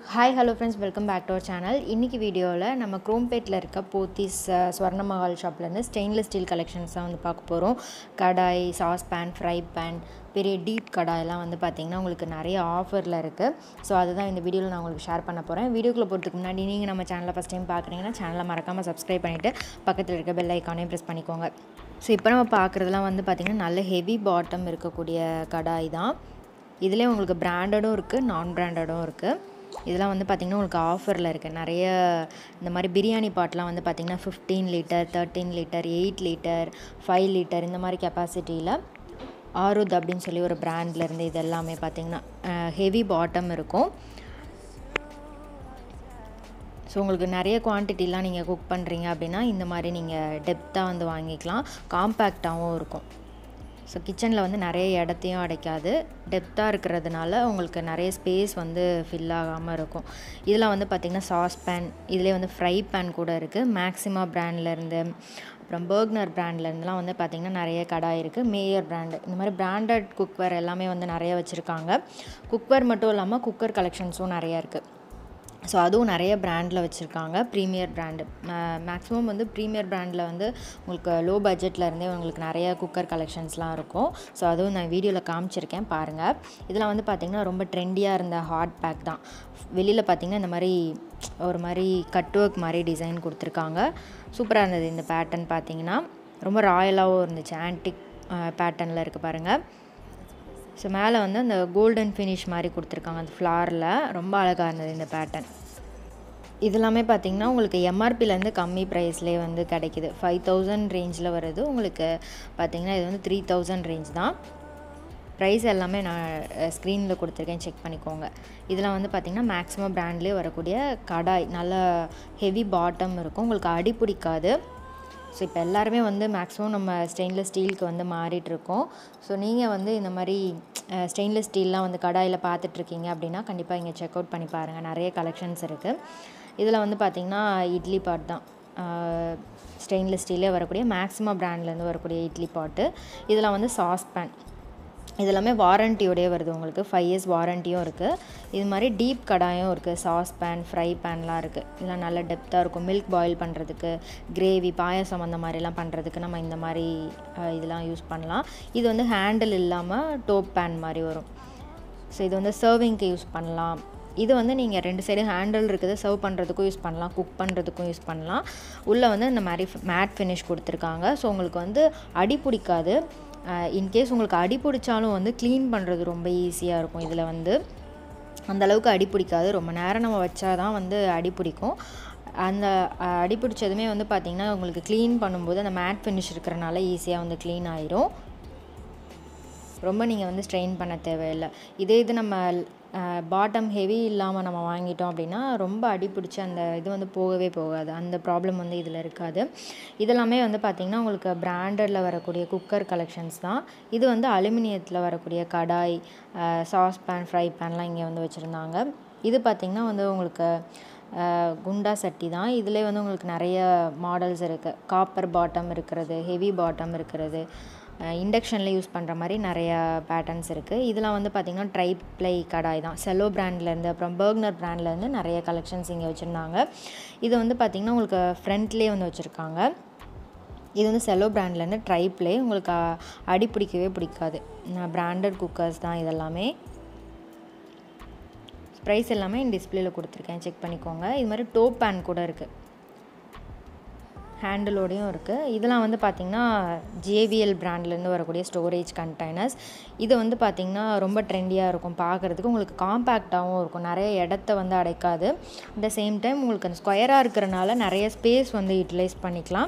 hi hello friends welcome back to our channel இன்றைக்கி வீடியோவில் நம்ம குரோம்பேட்டில் இருக்க போத்தீஸ் அஹ், ஸ்வர்ண மஹால் ஷாப்லேருந்து ஸ்டெயின்லெஸ் ஸ்டீல் கலெக்ஷன்ஸ் தான் வந்து பார்க்க போகிறோம் kadai sauce pan fry pan பெரிய டீப் கடாயெல்லாம் வந்து பார்த்திங்கன்னா உங்களுக்கு நிறைய ஆஃபரில் இருக்குது ஸோ அதுதான் இந்த வீடியோவில் நான் உங்களுக்கு ஷேர் பண்ண போகிறேன் வீடியோக்குள்ளே போகிறதுக்கு முன்னாடி நீங்கள் நம்ம சேனலை ஃபஸ்ட் டைம் பார்க்குறீங்கன்னா சேனலை மறக்காமல் சப்ஸ்கிரைப் பண்ணிவிட்டு பக்கத்தில் இருக்க பெல் ஐக்கானையும் ப்ரெஸ் பண்ணிக்கோங்க ஸோ இப்போ நம்ம பார்க்குறதுலாம் வந்து பார்த்திங்கன்னா நல்ல ஹெவி பாட்டம் இருக்கக்கூடிய கடாய் தான் இதுலேயே உங்களுக்கு பிராண்டடும் இருக்குது நான் பிராண்டடும் இருக்குது இதெல்லாம் வந்து பார்த்திங்கன்னா உங்களுக்கு ஆஃபரில் இருக்குது நிறைய இந்த மாதிரி பிரியாணி பாட்லாம் வந்து பார்த்திங்கன்னா fifteen litre thirteen litre eight litre five litre இந்த மாதிரி கெப்பாசிட்டியில் ஆருத் அப்படின்னு சொல்லி ஒரு பிராண்ட்லேருந்து இது எல்லாமே பார்த்திங்கன்னா ஹெவி பாட்டம் இருக்கும் ஸோ உங்களுக்கு நிறைய குவான்டிட்டிலாம் நீங்கள் குக் பண்ணுறீங்க அப்படின்னா இந்த மாதிரி நீங்கள் டெப்த்தாக வந்து வாங்கிக்கலாம் காம்பேக்டாகவும் இருக்கும் ஸோ கிச்சனில் வந்து நிறைய இடத்தையும் அடைக்காது டெப்த்தாக இருக்கிறதுனால உங்களுக்கு நிறைய ஸ்பேஸ் வந்து ஃபில் ஆகாமல் இருக்கும் இதில் வந்து பார்த்திங்கன்னா சாஸ் பேன் இதிலே வந்து ஃப்ரை பேன் கூட இருக்குது மேக்ஸிமா பிராண்ட்லேருந்து அப்புறம் பர்க்னர் பிராண்ட்லேருந்துலாம் வந்து பார்த்திங்கன்னா நிறைய கடாய் இருக்குது மேயர் பிராண்டு இந்த மாதிரி பிராண்டட் குக்வேர் எல்லாமே வந்து நிறைய வச்சுருக்காங்க குக்வேர் மட்டும் இல்லாமல் குக்கர் கலெக்ஷன்ஸும் நிறையா இருக்குது ஸோ அதுவும் நிறைய பிராண்டில் வச்சுருக்காங்க ப்ரீமியர் பிராண்டு மேக்ஸிமம் வந்து ப்ரீமியர் பிராண்டில் வந்து உங்களுக்கு லோ பட்ஜெட்டில் இருந்தே உங்களுக்கு நிறைய குக்கர் கலெக்ஷன்ஸ்லாம் இருக்கும் ஸோ அதுவும் நான் வீடியோவில் காமிச்சிருக்கேன் பாருங்கள் இதெல்லாம் வந்து பார்த்திங்கன்னா ரொம்ப ட்ரெண்டியாக இருந்த ஹாட் பேக் தான் வெளியில் பார்த்திங்கன்னா இந்த மாதிரி ஒரு மாதிரி கட் ஒர்க் மாதிரி டிசைன் கொடுத்துருக்காங்க சூப்பராக இருந்தது இந்த பேட்டர்ன் பார்த்திங்கன்னா ரொம்ப ராயலாகவும் இருந்துச்சு ஆன்டிக் பேட்டர்னில் இருக்குது பாருங்கள் ஸோ மேலே வந்து அந்த கோல்டன் ஃபினிஷ் மாதிரி கொடுத்துருக்காங்க அந்த ஃப்ளாரில் ரொம்ப அழகாக இருந்தது இந்த பேட்டர்ன் இதெல்லாமே பார்த்தீங்கன்னா உங்களுக்கு எம்ஆர்பிலேருந்து கம்மி ப்ரைஸ்லேயே வந்து கிடைக்கிது ஃபைவ் தௌசண்ட் ரேஞ்சில் வருது உங்களுக்கு பார்த்தீங்கன்னா இது வந்து த்ரீ தௌசண்ட் ரேஞ்ச் தான் ப்ரைஸ் எல்லாமே நான் ஸ்க்ரீனில் கொடுத்துருக்கேன் செக் பண்ணிக்கோங்க இதெல்லாம் வந்து பார்த்திங்கன்னா மேக்ஸிமம் ப்ராண்ட்லேயே வரக்கூடிய கடாய் நல்ல ஹெவி பாட்டம் இருக்கும் உங்களுக்கு அடி பிடிக்காது ஸோ இப்போ எல்லாருமே வந்து மேக்ஸிமம் நம்ம ஸ்டெயின்லெஸ் ஸ்டீலுக்கு வந்து மாறிட்டுருக்கோம் ஸோ நீங்கள் வந்து இந்த மாதிரி ஸ்டெயின்லெஸ் ஸ்டீல்லாம் வந்து கடாயில் பார்த்துட்ருக்கீங்க அப்படின்னா கண்டிப்பாக இங்கே செக் அவுட் பண்ணி பாருங்கள் நிறைய கலெக்ஷன்ஸ் இருக்குது இதில் வந்து பார்த்திங்கன்னா இட்லி பாட் தான் ஸ்டெயின்லெஸ் ஸ்டீலே வரக்கூடிய மேக்ஸிமம் ப்ராண்ட்லேருந்து வரக்கூடிய இட்லி பாட்டு இதில் வந்து சாஸ் பேன் இதெல்லாமே வாரண்டியோடய வருது உங்களுக்கு ஃபைவ் இயர்ஸ் வாரண்டியும் இருக்குது இது மாதிரி டீப் கடாயும் இருக்குது சாஸ் பேன் ஃப்ரை பேன்லாம் இருக்குது இதெல்லாம் நல்ல டெப்த்தாக இருக்கும் மில்க் பாயில் பண்ணுறதுக்கு கிரேவி பாயசம் அந்த மாதிரிலாம் பண்ணுறதுக்கு நம்ம இந்த மாதிரி அஹ், இதெல்லாம் யூஸ் பண்ணலாம் இது வந்து ஹேண்டில் இல்லாமல் டோப் பேன் மாதிரி வரும் ஸோ இது வந்து சர்விங்க்கு யூஸ் பண்ணலாம் இது வந்து நீங்கள் ரெண்டு சைடு ஹேண்டில் இருக்குது சர்வ் பண்ணுறதுக்கும் யூஸ் பண்ணலாம் குக் பண்ணுறதுக்கும் யூஸ் பண்ணலாம் உள்ளே வந்து இந்த மாதிரி மேட் ஃபினிஷ் கொடுத்துருக்காங்க ஸோ உங்களுக்கு வந்து அடி பிடிக்காது இன்கேஸ் உங்களுக்கு அடி பிடிச்சாலும் வந்து க்ளீன் பண்ணுறது ரொம்ப ஈஸியாக இருக்கும் இதில் வந்து அந்த அளவுக்கு அடி பிடிக்காது ரொம்ப நேரம் நம்ம வச்சா தான் வந்து அடி பிடிக்கும் அந்த அஹ், அடி பிடிச்சதுமே வந்து பார்த்திங்கன்னா உங்களுக்கு க்ளீன் பண்ணும்போது அந்த மேட் ஃபினிஷ் இருக்கிறனால ஈஸியாக வந்து க்ளீன் ஆயிரும் ரொம்ப நீங்கள் வந்து ஸ்ட்ரெயின் பண்ண தேவையில்லை இதே இது நம்ம பாட்டம் ஹெவி இல்லாமல் நம்ம வாங்கிட்டோம் அப்படின்னா ரொம்ப அடி பிடிச்சி அந்த இது வந்து போகவே போகாது அந்த ப்ராப்ளம் வந்து இதில் இருக்காது இதெல்லாமே வந்து பார்த்திங்கன்னா உங்களுக்கு பிராண்டடில் வரக்கூடிய குக்கர் கலெக்ஷன்ஸ் தான் இது வந்து அலுமினியத்தில் வரக்கூடிய கடாய் சாஸ் பேன் ஃப்ரை பேன்லாம் இங்கே வந்து வச்சுருந்தாங்க இது பார்த்திங்கன்னா வந்து உங்களுக்கு அஹ், குண்டா சட்டி தான் இதிலே வந்து உங்களுக்கு நிறைய மாடல்ஸ் இருக்குது காப்பர் பாட்டம் இருக்கிறது ஹெவி பாட்டம் இருக்கிறது இண்டக்ஷனில் யூஸ் பண்ணுற மாதிரி நிறைய பேட்டர்ன்ஸ் இருக்குது இதெல்லாம் வந்து பார்த்திங்கன்னா ட்ரை ப்ளை கடாய் தான் செல்லோ பிராண்ட்லேருந்து அப்புறம் பர்க்னர் பிராண்ட்லேருந்து நிறைய கலெக்ஷன்ஸ் இங்கே வச்சுருந்தாங்க இது வந்து பார்த்திங்கன்னா உங்களுக்கு ஃப்ரண்ட்லேயே வந்து வச்சுருக்காங்க இது வந்து செல்லோ பிராண்ட்லேருந்து ட்ரை ப்ளே உங்களுக்கு அ- அடி பிடிக்கவே பிடிக்காது பிராண்டட் குக்கர்ஸ் தான் இதெல்லாமே ப்ரைஸ் எல்லாமே டிஸ்பிளேல கொடுத்துருக்கேன் செக் பண்ணிக்கோங்க இது மாதிரி டோப் பேன் கூட இருக்குது ஹேண்டிலோடையும் இருக்குது இதெல்லாம் வந்து பார்த்திங்கன்னா ஜேவிஎல் பிராண்ட்லேருந்து வரக்கூடிய ஸ்டோரேஜ் கண்டெய்னர்ஸ் இது வந்து பார்த்திங்கன்னா ரொம்ப ட்ரெண்டியாக இருக்கும் பார்க்குறதுக்கு உங்களுக்கு காம்பேக்டாகவும் இருக்கும் நிறைய இடத்த வந்து அடைக்காது அட் த சேம் டைம் உங்களுக்கு அந்த ஸ்கொயராக இருக்கிறனால நிறைய ஸ்பேஸ் வந்து யூட்டிலைஸ் பண்ணிக்கலாம்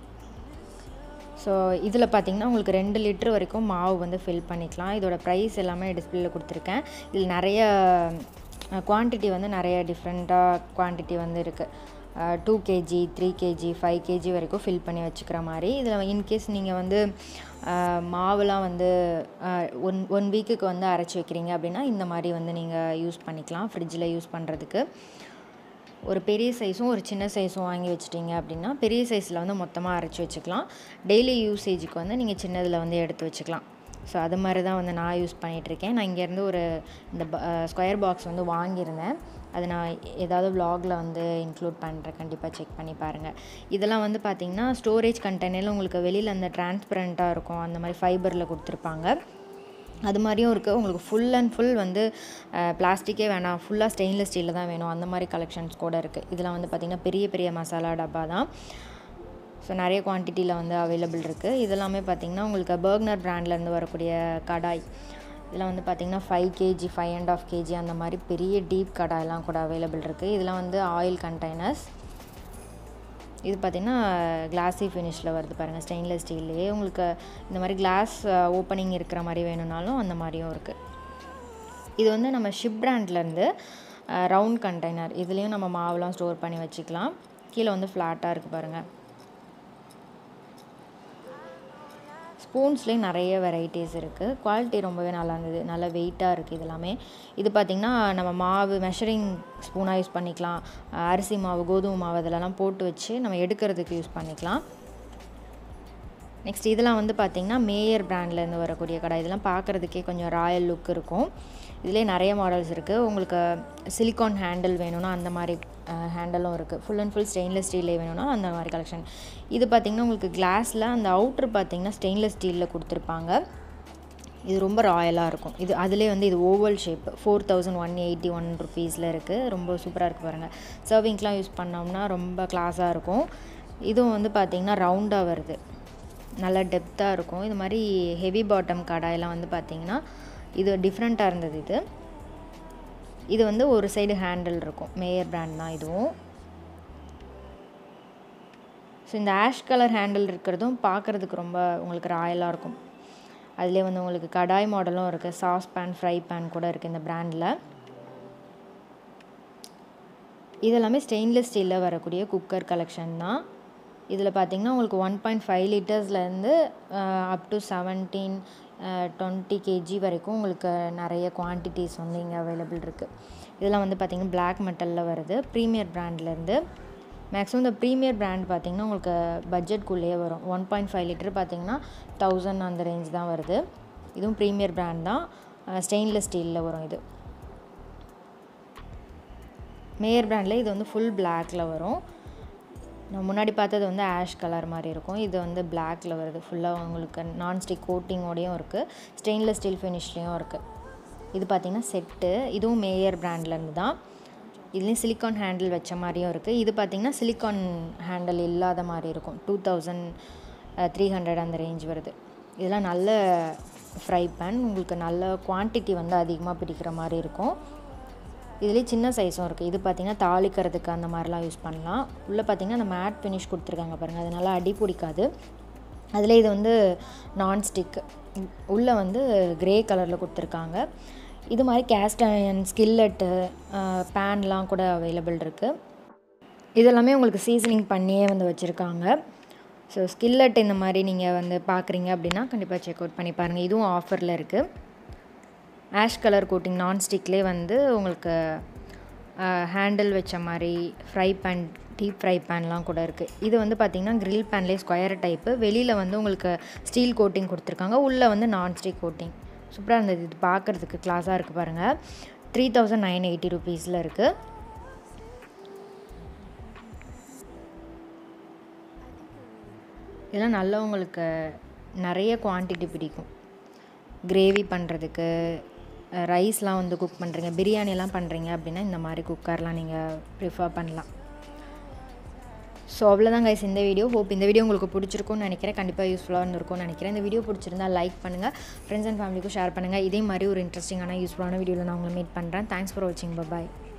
ஸோ இதில் பார்த்தீங்கன்னா உங்களுக்கு ரெண்டு லிட்டர் வரைக்கும் மாவு வந்து ஃபில் பண்ணிக்கலாம் இதோட ப்ரைஸ் எல்லாமே டிஸ்பிளேல கொடுத்துருக்கேன் இதில் நிறைய குவான்டிட்டி வந்து நிறைய டிஃப்ரெண்ட்டாக குவான்டிட்டி வந்து இருக்குது two KG three KG five KG வரைக்கும் ஃபில் பண்ணி வச்சுக்கிற மாதிரி இதில் இன்கேஸ் நீங்கள் வந்து அஹ், மாவுலாம் வந்து அஹ், ஒன் ஒன் வீக்குக்கு வந்து அரைச்சி வைக்கிறீங்க அப்படின்னா இந்த மாதிரி வந்து நீங்கள் யூஸ் பண்ணிக்கலாம் ஃப்ரிட்ஜில் யூஸ் பண்ணுறதுக்கு ஒரு பெரிய சைஸும் ஒரு சின்ன சைஸும் வாங்கி வச்சிட்டிங்க அப்படின்னா பெரிய சைஸில் வந்து மொத்தமாக அரைச்சி வச்சுக்கலாம் டெய்லி யூசேஜுக்கு வந்து நீங்கள் சின்னதில் வந்து எடுத்து வச்சுக்கலாம் ஸோ அது மாதிரி தான் வந்து நான் யூஸ் பண்ணிகிட்ருக்கேன் நான் இங்கேருந்து ஒரு இந்த ஸ்கொயர் பாக்ஸ் வந்து வாங்கியிருந்தேன் அதை நான் ஏதாவது vlogல வந்து இன்க்ளூட் பண்ணுறேன் கண்டிப்பாக செக் பண்ணி பாருங்கள் இதெல்லாம் வந்து பார்த்திங்கன்னா ஸ்டோரேஜ் கண்டெய்னரில் உங்களுக்கு வெளியில் அந்த டிரான்ஸ்பரண்ட்டாக இருக்கும் அந்த மாதிரி ஃபைபரில் கொடுத்துருப்பாங்க அது மாதிரியும் இருக்குது உங்களுக்கு ஃபுல் அண்ட் ஃபுல் வந்து பிளாஸ்டிக்கே வேணாம் ஃபுல்லாக ஸ்டெயின்லெஸ் ஸ்டீலில் தான் வேணும் அந்த மாதிரி கலெக்ஷன்ஸ் கூட இருக்குது இதெல்லாம் வந்து பார்த்திங்கன்னா பெரிய பெரிய மசாலா டப்பா தான் ஸோ நிறைய குவான்டிட்டியில் வந்து அவைலபிள் இருக்குது இதெல்லாமே பார்த்திங்கன்னா உங்களுக்கு பர்க்னர் பிராண்ட்லேருந்து வரக்கூடிய கடாய் இதெல்லாம் வந்து பார்த்திங்கன்னா five KG five and half KG அந்த மாதிரி பெரிய டீப் கடாயெல்லாம் கூட அவைலபிள் இருக்குது இதெல்லாம் வந்து ஆயில் கண்டெய்னர்ஸ் இது பார்த்திங்கன்னா கிளாஸி ஃபினிஷில் வருது பாருங்கள் ஸ்டெயின்லெஸ் ஸ்டீல்லையே உங்களுக்கு இந்த மாதிரி கிளாஸ் ஓப்பனிங் இருக்கிற மாதிரி வேணும்னாலும் அந்த மாதிரியும் இருக்குது இது வந்து நம்ம ஷிப் பிராண்ட்லேருந்து ரவுண்ட் கண்டெய்னர் இதுலேயும் நம்ம மாவுலாம் ஸ்டோர் பண்ணி வச்சுக்கலாம் கீழே வந்து ஃப்ளாட்டாக இருக்குது பாருங்கள் ஸ்பூன்ஸ்லேயும் நிறைய வெரைட்டிஸ் இருக்குது குவாலிட்டி ரொம்பவே நல்லா இருந்தது நல்ல வெயிட்டாக இருக்குது இது எல்லாமே இது பார்த்திங்கன்னா நம்ம மாவு மெஷரிங் ஸ்பூனாக யூஸ் பண்ணிக்கலாம் அரிசி மாவு கோதுமை மாவு இதெல்லாம் போட்டு வச்சு நம்ம எடுக்கிறதுக்கு யூஸ் பண்ணிக்கலாம் நெக்ஸ்ட் இதெல்லாம் வந்து பார்த்திங்கன்னா மேயர் பிராண்ட்லேருந்து வரக்கூடிய கடை இதெல்லாம் பார்க்குறதுக்கே கொஞ்சம் ராயல் லுக் இருக்கும் இதிலே நிறைய மாடல்ஸ் இருக்குது உங்களுக்கு சிலிக்கான் ஹேண்டில் வேணும்னா அந்த மாதிரி ஹேண்டலும் இருக்குது ஃபுல் அண்ட் ஃபுல் ஸ்டெயின்லெஸ் ஸ்டீல்லே வேணும்னா அந்த மாதிரி கலெக்ஷன் இது பார்த்திங்கன்னா உங்களுக்கு கிளாஸில் அந்த அவுட்ரு பார்த்திங்கன்னா ஸ்டெயின்லெஸ் ஸ்டீலில் கொடுத்துருப்பாங்க இது ரொம்ப ராயலாக இருக்கும் இது அதிலே வந்து இது oval shape four thousand one eighty one ருபீஸில் இருக்குது ரொம்ப சூப்பராக இருக்குது பாருங்கள் சர்விங்க்கெலாம் யூஸ் பண்ணோம்னா ரொம்ப கிளாஸாக இருக்கும் இதுவும் வந்து பார்த்திங்கன்னா ரவுண்டாக வருது நல்லா டெப்த்தாக இருக்கும் இது மாதிரி ஹெவி பாட்டம் கடாயெல்லாம் வந்து பார்த்திங்கன்னா இது டிஃப்ரெண்ட்டாக இருந்தது இது இது வந்து ஒரு சைடு ஹேண்டில் இருக்கும் மேயர் பிராண்ட் தான் இதுவும் ஸோ இந்த ஆஷ் கலர் ஹேண்டில் இருக்கிறதும் பார்க்குறதுக்கு ரொம்ப உங்களுக்கு ராயலாக இருக்கும் அதிலே வந்து உங்களுக்கு கடாய் மாடலும் இருக்குது சாஸ் பேன் ஃப்ரை பேன் கூட இருக்குது இந்த பிராண்டில் இதெல்லாமே ஸ்டெயின்லெஸ் ஸ்டீலில் வரக்கூடிய குக்கர் கலெக்ஷன் தான் இதில் பார்த்தீங்கன்னா உங்களுக்கு ஒன் பாயிண்ட் ஃபைவ் லிட்டர்ஸ்லேருந்து up to seventeen twenty KG வரைக்கும் உங்களுக்கு நிறைய குவான்டிட்டிஸ் வந்து இங்கே அவைலபிள் இருக்குது இதெல்லாம் வந்து பார்த்திங்கன்னா பிளாக் மெட்டலில் வருது ப்ரீமியர் பிராண்ட்லேருந்து மேக்ஸிமம் இந்த ப்ரீமியர் பிராண்ட் பார்த்திங்கன்னா உங்களுக்கு பட்ஜெட்குள்ளேயே வரும் ஒன் பாயிண்ட் ஃபைவ் லிட்டர் பார்த்திங்கன்னா தௌசண்ட் அந்த ரேஞ்ச் தான் வருது இதுவும் ப்ரீமியர் பிராண்ட் தான் ஸ்டெயின்லெஸ் ஸ்டீலில் வரும் இது மேயர் பிராண்டில் இது வந்து ஃபுல் பிளாக்ல வரும் நான் முன்னாடி பார்த்தது வந்து ஆஷ் கலர் மாதிரி இருக்கும் இது வந்து பிளாக்ல வருது ஃபுல்லாக உங்களுக்கு நான்ஸ்டிக் கோட்டிங்கோடையும் இருக்குது ஸ்டெயின்லெஸ் ஸ்டீல் ஃபினிஷ்லேயும் இருக்குது இது பார்த்திங்கன்னா செட்டு இதுவும் மேயர் பிராண்ட்லேருந்து தான் இதுலேயும் சிலிக்கான் ஹேண்டில் வச்ச மாதிரியும் இருக்குது இது பார்த்திங்கன்னா சிலிக்கான் ஹேண்டில் இல்லாத மாதிரி இருக்கும் டூ தௌசண்ட் த்ரீ ஹண்ட்ரட் அந்த ரேஞ்ச் வருது இதெல்லாம் நல்ல ஃப்ரை பேன் உங்களுக்கு நல்ல குவான்டிட்டி வந்து அதிகமாக பிடிக்கிற மாதிரி இருக்கும் இதுலேயே சின்ன சைஸும் இருக்குது இது பார்த்திங்கன்னா தாளிக்கிறதுக்கு அந்த மாதிரிலாம் யூஸ் பண்ணலாம் உள்ளே பார்த்திங்கன்னா அந்த மேட் ஃபினிஷ் கொடுத்துருக்காங்க பாருங்கள் அது நல்லா அடி பிடிக்காது அதில் இது வந்து நான்ஸ்டிக் உள்ளே வந்து க்ரே கலரில் கொடுத்துருக்காங்க இது மாதிரி கேஸ்ட் அயன் ஸ்கில்லட்டு பேன்லாம் கூட அவைலபிள் இருக்குது இதெல்லாமே உங்களுக்கு சீசனிங் பண்ணியே வந்து வச்சுருக்காங்க ஸோ ஸ்கில்லட் இந்த மாதிரி நீங்கள் வந்து பார்க்குறீங்க அப்படின்னா கண்டிப்பாக செக் அவுட் பண்ணி பாருங்கள் இதுவும் ஆஃபரில் இருக்குது ஆஷ் கலர் கோட்டிங் நான்ஸ்டிக்லேயே வந்து உங்களுக்கு ஹேண்டில் வச்ச மாதிரி ஃப்ரை பேன் டீப் ஃப்ரை பேன்லாம் கூட இருக்குது இது வந்து பார்த்திங்கன்னா க்ரில் பேன்லேயே ஸ்கொயர் டைப்பு வெளியில் வந்து உங்களுக்கு ஸ்டீல் கோட்டிங் கொடுத்துருக்காங்க உள்ளே வந்து நான்ஸ்டிக் கோட்டிங் சூப்பராக இருந்தது இது பார்க்குறதுக்கு கிளாஸாக இருக்குது பாருங்கள் த்ரீ தௌசண்ட் நைன் எயிட்டி ருபீஸில் இருக்குது இதெல்லாம் நல்லா உங்களுக்கு நிறைய குவான்டிட்டி பிடிக்கும் கிரேவி பண்ணுறதுக்கு ரைஸ்லாம் வந்து குக் பண்ணுறீங்க பிரியாணிலாம் பண்ணுறீங்க அப்படின்னா இந்த மாதிரி குக்கர்லாம் நீங்கள் ப்ரிஃபர் பண்ணலாம் ஸோ அவ்வளோதான் கைஸ் இந்த வீடியோ ஹோப் இந்த வீடியோ உங்களுக்கு பிடிச்சிருக்கும்னு நினைக்கிறேன் கண்டிப்பாக யூஸ்ஃபுல்லாக இருந்திருக்கும்னு நினைக்கிறேன் இந்த வீடியோ பிடிச்சிருந்தா லைக் பண்ணுங்கள் ஃப்ரெண்ட்ஸ் அண்ட் ஃபேமிலிக்கும் ஷேர் பண்ணுங்கள் இதே மாதிரி ஒரு இன்ட்ரெஸ்டிங்கான யூஸ்ஃபுல்லான வீடியோவில் நான் உங்களை மீட் பண்ணுறேன் தேங்க்ஸ் ஃபார் வாட்சிங் பாய்